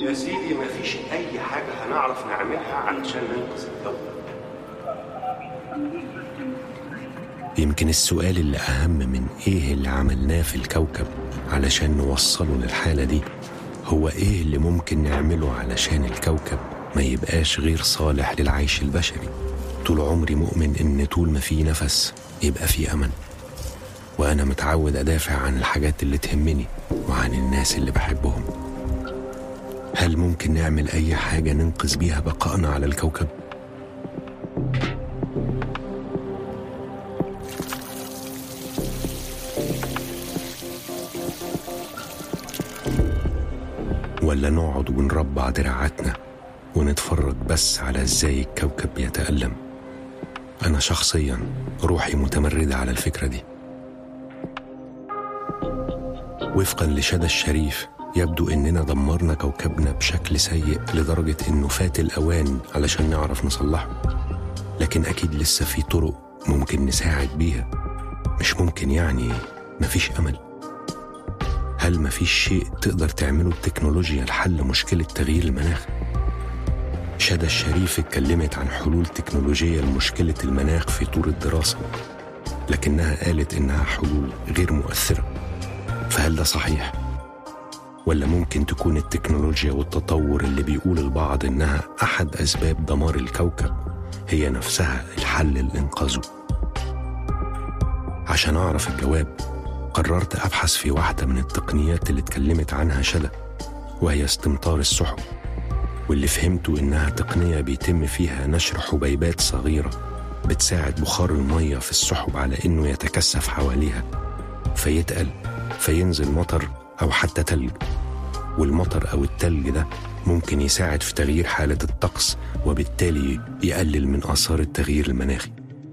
يا سيدي مفيش أي حاجة هنعرف نعملها علشان ننقذ الكوكب يمكن السؤال اللي أهم من إيه اللي عملناه في الكوكب علشان نوصله للحالة دي هو إيه اللي ممكن نعمله علشان الكوكب ما يبقاش غير صالح للعيش البشري طول عمري مؤمن إن طول ما في نفس يبقى في أمل وأنا متعود أدافع عن الحاجات اللي تهمني وعن الناس اللي بحبهم هل ممكن نعمل أي حاجة ننقذ بيها بقائنا على الكوكب؟ ولا نقعد ونربع دراعاتنا ونتفرج بس على ازاي الكوكب بيتألم أنا شخصيا روحي متمردة على الفكرة دي وفقا لشدى الشريف يبدو إننا دمرنا كوكبنا بشكل سيء لدرجة إنه فات الأوان علشان نعرف نصلحه لكن أكيد لسه في طرق ممكن نساعد بيها مش ممكن يعني مفيش أمل هل مفيش شيء تقدر تعمله التكنولوجيا لحل مشكلة تغيير المناخ؟ شدى الشريف اتكلمت عن حلول تكنولوجية لمشكلة المناخ في طور الدراسة لكنها قالت إنها حلول غير مؤثرة فهل ده صحيح؟ ولا ممكن تكون التكنولوجيا والتطور اللي بيقول البعض إنها أحد أسباب دمار الكوكب هي نفسها الحل لإنقاذه عشان أعرف الجواب قررت أبحث في واحدة من التقنيات اللي اتكلمت عنها شدى وهي استمطار السحب واللي فهمته إنها تقنية بيتم فيها نشر حبيبات صغيرة بتساعد بخار المية في السحب على إنه يتكثف حواليها فيتقل فينزل مطر أو حتى تلج والمطر أو التلج ده ممكن يساعد في تغيير حالة الطقس وبالتالي يقلل من آثار التغيير المناخي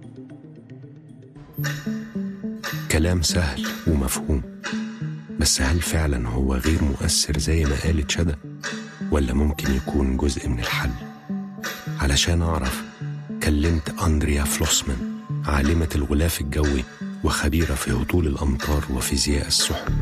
كلام سهل ومفهوم بس هل فعلا هو غير مؤثر زي ما قالت شدى ولا ممكن يكون جزء من الحل علشان أعرف كلمت أندريا فلوسمان عالمة الغلاف الجوي وخبيرة في هطول الأمطار وفيزياء السحب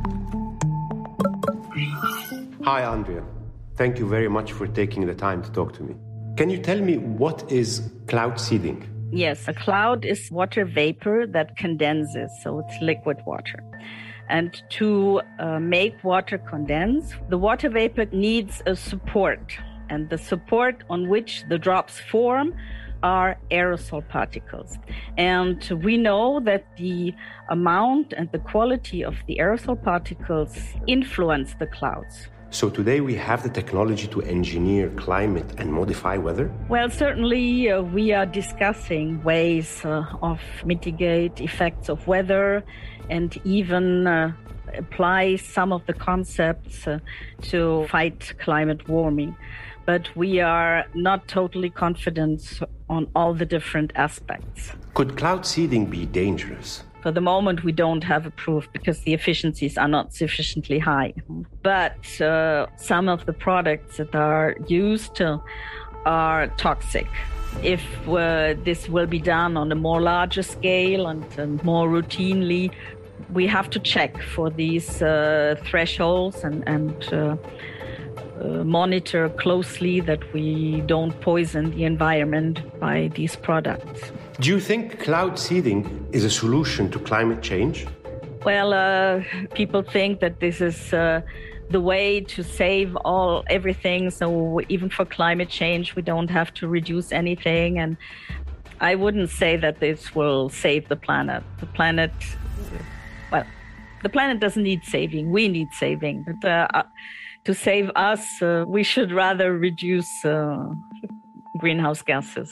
Hi, Andrea. Thank you very much for taking the time to talk to me. Can you tell me what is cloud seeding? Yes, a cloud is water vapor that condenses, so it's liquid water. And to uh, make water condense, the water vapor needs a support. And the support on which the drops form are aerosol particles. And we know that the amount and the quality of the aerosol particles influence the clouds. So today we have the technology to engineer climate and modify weather? Well, certainly uh, we are discussing ways uh, of mitigate effects of weather and even uh, apply some of the concepts uh, to fight climate warming. But we are not totally confident on all the different aspects. Could cloud seeding be dangerous? For the moment, we don't have a proof because the efficiencies are not sufficiently high. But uh, some of the products that are used uh, are toxic. If uh, this will be done on a more larger scale and, and more routinely, we have to check for these uh, thresholds and, and uh, uh, monitor closely that we don't poison the environment by these products. Do you think cloud seeding is a solution to climate change? Well, uh, people think that this is uh, the way to save all everything. So even for climate change, we don't have to reduce anything. And I wouldn't say that this will save the planet. The planet, well, the planet doesn't need saving. We need saving. But uh, to save us, uh, we should rather reduce uh, greenhouse gases.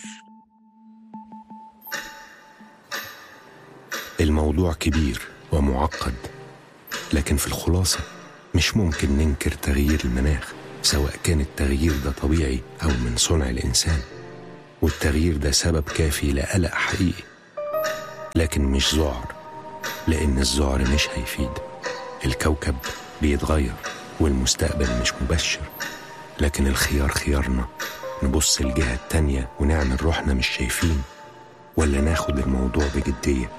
الموضوع كبير ومعقد لكن في الخلاصة مش ممكن ننكر تغيير المناخ سواء كان التغيير ده طبيعي أو من صنع الإنسان والتغيير ده سبب كافي لقلق حقيقي لكن مش ذعر لأن الذعر مش هيفيد الكوكب بيتغير والمستقبل مش مبشر لكن الخيار خيارنا نبص الجهة التانية ونعمل روحنا مش شايفين ولا ناخد الموضوع بجدية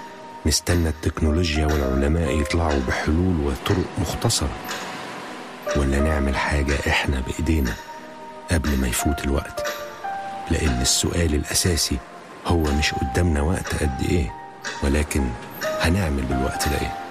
نستنى التكنولوجيا والعلماء يطلعوا بحلول وطرق مختصرة ولا نعمل حاجة إحنا بإيدينا قبل ما يفوت الوقت لأن السؤال الأساسي هو مش قدامنا وقت قد إيه ولكن هنعمل بالوقت ده إيه